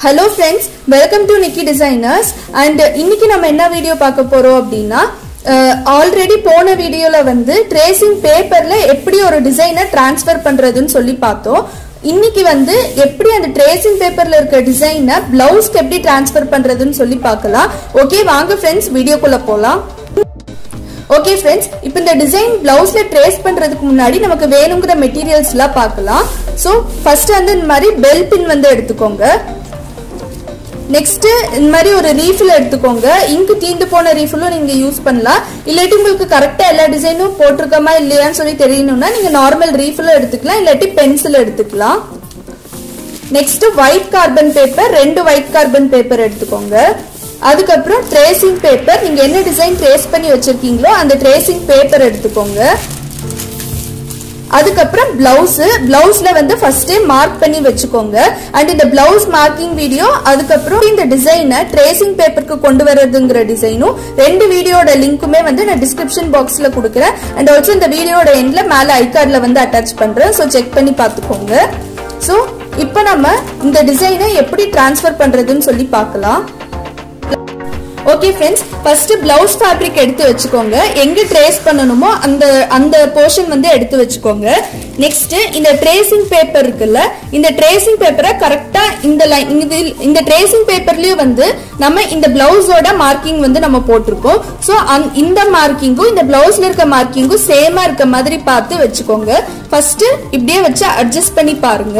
hello friends welcome to Nikki designers and இன்னைக்கு நம்ம என்ன வீடியோ பார்க்க போறோம் அப்படின்னா ஆல்ரெடி போன வீடியோல வந்து ட்ரேசிங் பேப்பர்ல எப்படி ஒரு டிசைனை டிரான்ஸ்ஃபர் பண்றதுன்னு சொல்லி பார்த்தோம் இன்னைக்கு வந்து எப்படி அந்த ட்ரேசிங் பேப்பர்ல இருக்க டிசைனை பிளவுஸ்க்கு எப்படி டிரான்ஸ்ஃபர் பண்றதுன்னு சொல்லி பார்க்கலாம் ஓகே வாங்க ஃப்ரெண்ட்ஸ் வீடியோக்குள்ள போலாம் ஓகே ஃப்ரெண்ட்ஸ் இப்போ இந்த டிசைன் பிளவுஸ்ல ட்ரேஸ் பண்றதுக்கு முன்னாடி நமக்கு வேணுங்கிற மெட்டீரியல்ஸ்லாம் பார்க்கலாம் ஸோ ஃபர்ஸ்ட் வந்து இந்த மாதிரி பெல் பின் வந்து எடுத்துக்கோங்க நெக்ஸ்ட் இந்த மாதிரி ஒரு ரீஃபில் எடுத்துக்கோங்க இங்கு தீந்து போன ரீஃபிலும் நீங்க யூஸ் பண்ணலாம் இல்லாட்டி உங்களுக்கு கரெக்டா எல்லா டிசைனும் போட்டிருக்கோமா இல்லையான்னு சொல்லி தெரியணும்னா நீங்க நார்மல் ரீஃபிலும் எடுத்துக்கலாம் இல்லாட்டி பென்சில் எடுத்துக்கலாம் நெக்ஸ்ட் ஒயிட் கார்பன் பேப்பர் ரெண்டு ஒயிட் கார்பன் பேப்பர் எடுத்துக்கோங்க அதுக்கப்புறம் ட்ரேசிங் பேப்பர் நீங்க என்ன டிசைன் ட்ரேஸ் பண்ணி வச்சிருக்கீங்களோ அந்த ட்ரேசிங் பேப்பர் எடுத்துக்கோங்க அதுக்கப்புறம் பிளவுஸ் பிளவுஸ்ல வந்து ஃபர்ஸ்ட் மார்க் பண்ணி வச்சுக்கோங்க அண்ட் இந்த பிளவுஸ் மார்க்கிங் வீடியோ அதுக்கப்புறம் இந்த டிசைனை ட்ரேசிங் பேப்பருக்கு கொண்டு வரதுங்கிற டிசைனும் ரெண்டு வீடியோட லிங்க்குமே வந்து நான் டிஸ்கிரிப்ஷன் பாக்ஸ்ல கொடுக்குறேன் அண்ட் ஆல்சோ இந்த வீடியோட எண்ட்ல மேல ஐகார்ட்ல வந்து அட்டாச் பண்றேன் ஸோ செக் பண்ணி பார்த்துக்கோங்க ஸோ இப்போ நம்ம இந்த டிசைனை எப்படி டிரான்ஸ்ஃபர் பண்றதுன்னு சொல்லி பார்க்கலாம் okay friends first blouse fabric எடுத்து வச்சுக்கோங்க எங்க ட்ரேஸ் பண்ணணுமோ அந்த அந்த போர்ஷன் வந்து எடுத்து வச்சுக்கோங்க நெக்ஸ்ட் இந்த ட்ரேசிங் பேப்பர் இருக்குல்ல இந்த ட்ரேசிங் பேப்பரை கரெக்டா இந்த லைன் இந்த ட்ரேசிங் பேப்பர்லயும் வந்து நம்ம இந்த பிளவுஸோட மார்க்கிங் வந்து நம்ம போட்டிருக்கோம் ஸோ இந்த மார்க்கிங்கும் இந்த பிளவுஸ்ல இருக்க மார்க்கிங்கும் சேமா இருக்க மாதிரி பார்த்து வச்சுக்கோங்க ஃபர்ஸ்ட் இப்படியே வச்சு அட்ஜஸ்ட் பண்ணி பாருங்க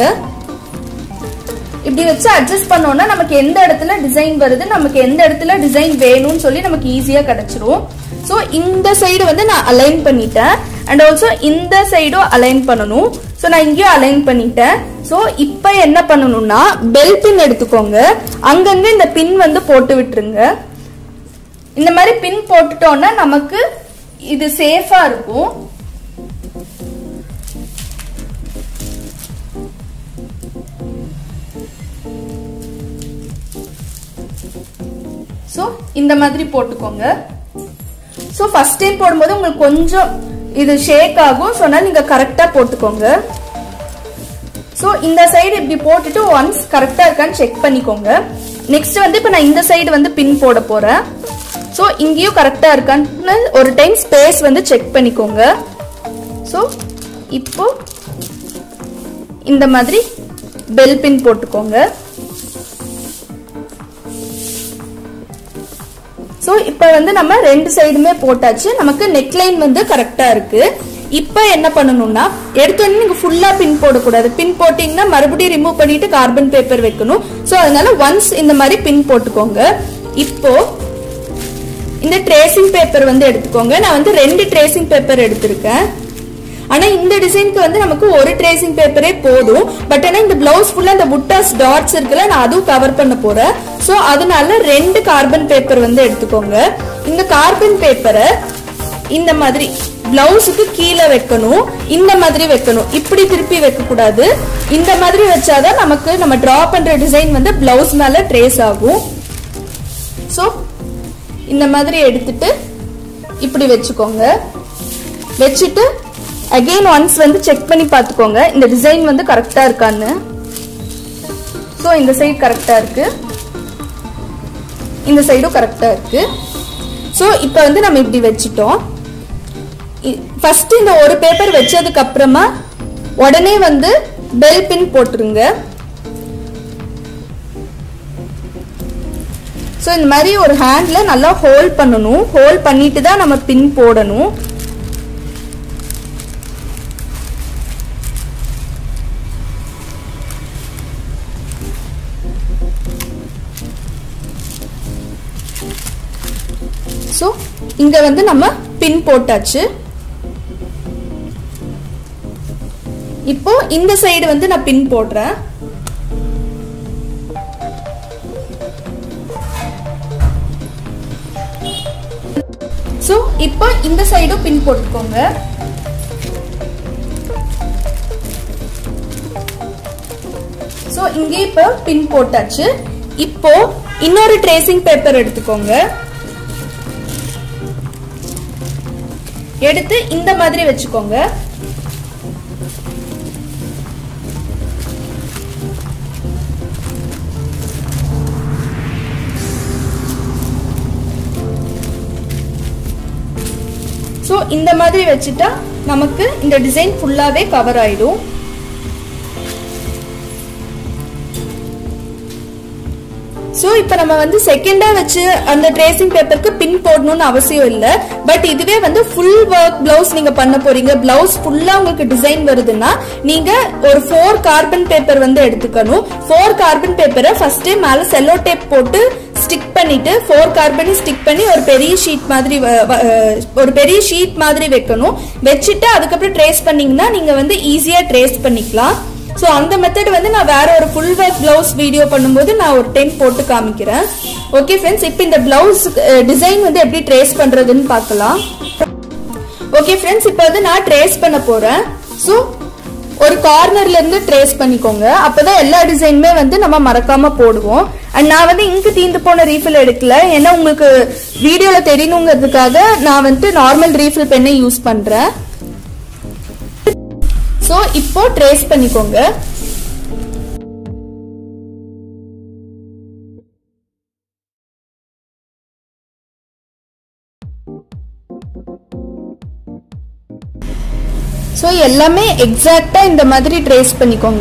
இப்படி வச்சு அட்ஜஸ்ட் பண்ணோம்னா நமக்கு எந்த இடத்துல டிசைன் வருது நமக்கு எந்த இடத்துல டிசைன் வேணும்னு சொல்லி நமக்கு ஈஸியா கிடைச்சிரும் ஸோ இந்த சைடு வந்து நான் அலைன் பண்ணிட்டேன் அண்ட் ஆல்சோ இந்த சைடும் அலைன் பண்ணணும் ஸோ நான் இங்கேயும் அலைன் பண்ணிட்டேன் ஸோ இப்போ என்ன பண்ணணும்னா பெல் பின் எடுத்துக்கோங்க அங்கங்க இந்த பின் வந்து போட்டு விட்டுருங்க இந்த மாதிரி பின் போட்டுட்டோம்னா நமக்கு இது சேஃபா இருக்கும் ஸோ இந்த மாதிரி போட்டுக்கோங்க ஸோ ஃபர்ஸ்ட் டைம் போடும்போது உங்களுக்கு கொஞ்சம் இது ஷேக் ஆகும் ஸோ அதனால நீங்கள் கரெக்டாக போட்டுக்கோங்க ஸோ இந்த சைடு இப்படி போட்டுட்டு ஒன்ஸ் கரெக்டாக இருக்கான்னு செக் பண்ணிக்கோங்க நெக்ஸ்ட் வந்து இப்போ நான் இந்த சைடு வந்து பின் போட போகிறேன் ஸோ இங்கேயும் கரெக்டாக இருக்கான்னு ஒரு டைம் ஸ்பேஸ் வந்து செக் பண்ணிக்கோங்க ஸோ இப்போ இந்த மாதிரி பெல் பின் போட்டுக்கோங்க ஸோ இப்போ வந்து நம்ம ரெண்டு சைடுமே போட்டாச்சு நமக்கு நெக்லைன் வந்து கரெக்டாக இருக்கு இப்போ என்ன பண்ணணும்னா எடுத்தோடனே நீங்க ஃபுல்லா பின் போடக்கூடாது பின் போட்டீங்கன்னா மறுபடியும் ரிமூவ் பண்ணிட்டு கார்பன் பேப்பர் வைக்கணும் ஸோ அதனால ஒன்ஸ் இந்த மாதிரி பின் போட்டுக்கோங்க இப்போ இந்த ட்ரேசிங் பேப்பர் வந்து எடுத்துக்கோங்க நான் வந்து ரெண்டு ட்ரேசிங் பேப்பர் எடுத்திருக்கேன் ஆனா இந்த டிசைனுக்கு வந்து நமக்கு ஒரு ட்ரேசிங் பேப்பரே போதும் பட் ஆனா இந்த பிளவுஸ் ஃபுல்லா இந்த புட்டாஸ் டாட்ஸ் இருக்குல்ல நான் அதுவும் கவர் பண்ண போறேன் சோ அதனால ரெண்டு கார்பன் பேப்பர் வந்து எடுத்துக்கோங்க இந்த கார்பன் பேப்பரை இந்த மாதிரி பிளவுஸுக்கு கீழே வைக்கணும் இந்த மாதிரி வைக்கணும் இப்படி திருப்பி வைக்க கூடாது இந்த மாதிரி வச்சாதான் நமக்கு நம்ம டிரா பண்ற டிசைன் வந்து பிளவுஸ் மேல ட்ரேஸ் ஆகும் ஸோ இந்த மாதிரி எடுத்துட்டு இப்படி வச்சுக்கோங்க வச்சுட்டு அகெயின் ஒன்ஸ் வந்து செக் பண்ணி பார்த்துக்கோங்க இந்த டிசைன் வந்து கரெக்டா இருக்கான்னு ஸோ இந்த சைடு கரெக்டா இருக்கு இந்த சைடும் கரெக்டா இருக்கு ஸோ இப்போ வந்து நம்ம இப்படி வச்சுட்டோம் ஃபர்ஸ்ட் இந்த ஒரு பேப்பர் வச்சதுக்கு அப்புறமா உடனே வந்து பெல் பின் போட்டுருங்க ஸோ இந்த மாதிரி ஒரு ஹேண்ட்ல நல்லா ஹோல்ட் பண்ணணும் ஹோல்ட் பண்ணிட்டு தான் நம்ம பின் போடணும் ஸோ இங்க வந்து நம்ம பின் போட்டாச்சு இப்போ இந்த சைடு வந்து நான் பின் போடுறேன் ஸோ இப்போ இந்த சைடும் பின் போட்டுக்கோங்க ஸோ இங்கே இப்போ பின் போட்டாச்சு இப்போ இன்னொரு ட்ரேசிங் பேப்பர் எடுத்துக்கோங்க எடுத்து இந்த மாதிரி வச்சுக்கோங்க ஸோ இந்த மாதிரி வச்சுட்டா நமக்கு இந்த டிசைன் ஃபுல்லாவே கவர் ஆயிடும் ஸோ இப்போ நம்ம வந்து செகண்டா வச்சு அந்த ட்ரேசிங் பேப்பருக்கு பின் போடணும்னு அவசியம் இல்லை பட் இதுவே வந்து ஃபுல் ஒர்க் பிளவுஸ் நீங்க பண்ண போறீங்க பிளவுஸ் ஃபுல்லா உங்களுக்கு டிசைன் வருதுன்னா நீங்க ஒரு ஃபோர் கார்பன் பேப்பர் வந்து எடுத்துக்கணும் ஃபோர் கார்பன் பேப்பரை ஃபர்ஸ்ட் மேல செல்லோ டேப் போட்டு ஸ்டிக் பண்ணிட்டு ஃபோர் கார்பனை ஸ்டிக் பண்ணி ஒரு பெரிய ஷீட் மாதிரி வ- வ- அஹ் ஒரு பெரிய ஷீட் மாதிரி வைக்கணும் வச்சுட்டு அதுக்கப்புறம் ட்ரேஸ் பண்ணீங்கன்னா நீங்க வந்து ஈஸியா ட்ரேஸ் பண்ணிக்கலாம் ஸோ அந்த மெத்தட் வந்து நான் வேற ஒரு ஃபுல் ஒர்க் பிளவுஸ் வீடியோ பண்ணும்போது நான் ஒரு டைம் போட்டு காமிக்கிறேன் ஓகே ஃப்ரெண்ட்ஸ் இப்போ இந்த பிளவுஸ் டிசைன் வந்து எப்படி ட்ரேஸ் பண்றதுன்னு பார்க்கலாம் ஓகே ஃப்ரெண்ட்ஸ் இப்போ வந்து நான் ட்ரேஸ் பண்ண போறேன் ஸோ ஒரு கார்னர்ல இருந்து ட்ரேஸ் பண்ணிக்கோங்க அப்பதான் எல்லா டிசைனுமே வந்து நம்ம மறக்காம போடுவோம் அண்ட் நான் வந்து இங்கு தீந்து போன ரீஃபில் எடுக்கல ஏன்னா உங்களுக்கு வீடியோல தெரியணுங்கிறதுக்காக நான் வந்துட்டு நார்மல் ரீஃபில் பெண்ணை யூஸ் பண்றேன் ஸோ இப்போ ட்ரேஸ் பண்ணிக்கோங்க ஸோ எல்லாமே எக்ஸாக்டா இந்த மாதிரி ட்ரேஸ் பண்ணிக்கோங்க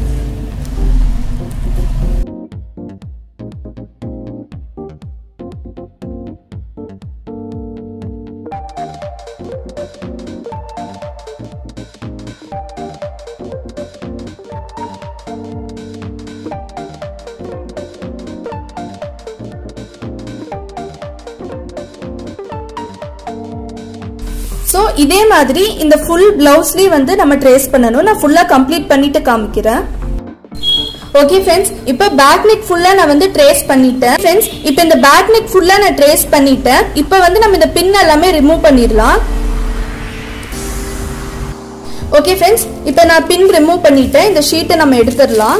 ஸோ இதே மாதிரி இந்த ஃபுல் பிளவுஸ்லயும் வந்து நம்ம ட்ரேஸ் பண்ணணும் நான் ஃபுல்லா கம்ப்ளீட் பண்ணிட்டு காமிக்கிறேன் ஓகே ஃப்ரெண்ட்ஸ் இப்போ பேக் நெக் ஃபுல்லா நான் வந்து ட்ரேஸ் பண்ணிட்டேன் ஃப்ரெண்ட்ஸ் இப்போ இந்த பேக் நெக் ஃபுல்லா நான் ட்ரேஸ் பண்ணிட்டேன் இப்போ வந்து நம்ம இந்த பின் எல்லாமே ரிமூவ் பண்ணிடலாம் ஓகே ஃப்ரெண்ட்ஸ் இப்போ நான் பின் ரிமூவ் பண்ணிட்டேன் இந்த ஷீட்டை நம்ம எடுத்துடலாம்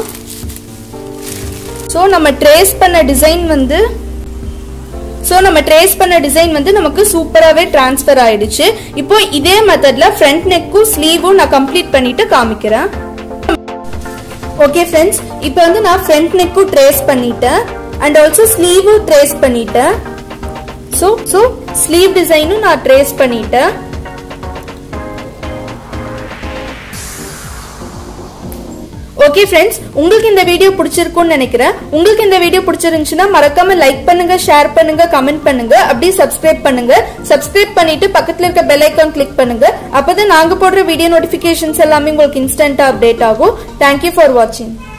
ஸோ நம்ம ட்ரேஸ் பண்ண டிசைன் வந்து ஸோ நம்ம ட்ரேஸ் பண்ண டிசைன் வந்து நமக்கு சூப்பராகவே ட்ரான்ஸ்ஃபர் ஆயிடுச்சு இப்போ இதே மெத்தட்ல ஃப்ரண்ட் நெக்கும் ஸ்லீவும் நான் கம்ப்ளீட் பண்ணிட்டு காமிக்கிறேன் ஓகே ஃப்ரெண்ட்ஸ் இப்போ வந்து நான் ஃப்ரண்ட் நெக்கும் ட்ரேஸ் பண்ணிட்டேன் அண்ட் ஆல்சோ ஸ்லீவும் ட்ரேஸ் பண்ணிட்டேன் ஸோ ஸோ ஸ்லீவ் டிசைனும் நான் ட்ரேஸ் பண்ணிட்டேன் ஓகே ஃப்ரெண்ட்ஸ் உங்களுக்கு இந்த வீடியோ பிடிச்சிருக்கும்னு நினைக்கிறேன் உங்களுக்கு இந்த வீடியோ பிடிச்சிருந்துச்சுன்னா மறக்காம லைக் பண்ணுங்க ஷேர் பண்ணுங்க கமெண்ட் பண்ணுங்க அப்படியே சப்ஸ்கிரைப் பண்ணுங்க சப்ஸ்கிரைப் பண்ணிட்டு பக்கத்துல இருக்க பெல் ஐக்கான் கிளிக் பண்ணுங்க அப்பதான் நாங்க போடுற வீடியோ நோட்டிபிகேஷன்ஸ் எல்லாமே உங்களுக்கு இன்ஸ்டன்டா அப்டேட் ஆகும் தேங்க்யூ ஃபார் வாட்சிங்